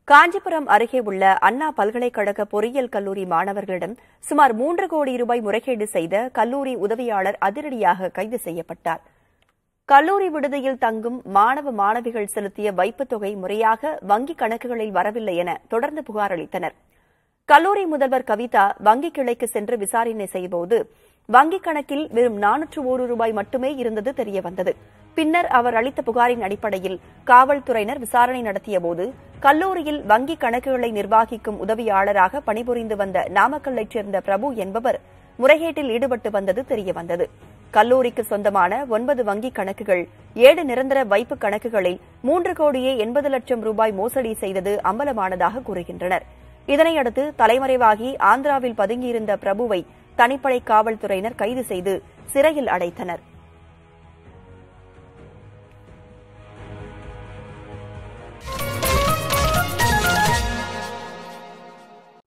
காஞ்சிபுரம் அருகே உள்ள அண்ணா பல்கலைக்கழக பொறியியல் கல்லூரி மாணவர்களிடம் சுமார் மூன்று கோடி ரூபாய் முறைகேடு செய்த கல்லூரி உதவியாளர் அதிரடியாக கைது செய்யப்பட்டார் கல்லூரி விடுதியில் தங்கும் மாணவ மாணவிகள் செலுத்திய வைப்புத் தொகை முறையாக வங்கிக் கணக்குகளில் வரவில்லை என தொடர்ந்து புகார் அளித்தனர் கல்லூரி முதல்வர் கவிதா வங்கிக் கிளைக்கு சென்று விசாரணை செய்தபோது வங்கிக் கணக்கில் வெறும் நானூற்று ஒரு ரூபாய் மட்டுமே இருந்தது தெரியவந்தது பின்னர் அவர் அளித்த புகாரின் அடிப்படையில் காவல்துறையினர் விசாரணை நடத்தியபோது கல்லூரியில் வங்கிக் கணக்குகளை நிர்வகிக்கும் உதவியாளராக பணிபுரிந்து வந்த நாமக்கல்லைச் சேர்ந்த பிரபு என்பவர் முறைகேட்டில் ஈடுபட்டு வந்தது தெரியவந்தது கல்லூரிக்கு சொந்தமான ஒன்பது வங்கிக் கணக்குகள் ஏழு நிரந்தர வைப்புக் கணக்குகளில் மூன்று கோடியே எண்பது லட்சம் ரூபாய் மோசடி செய்தது அம்பலமானதாக கூறுகின்றனர் இதனையடுத்து தலைமறைவாகி ஆந்திராவில் பதுங்கியிருந்த பிரபுவை தனிப்படை காவல்துறையினர் கைது செய்து சிறையில் அடைத்தனர்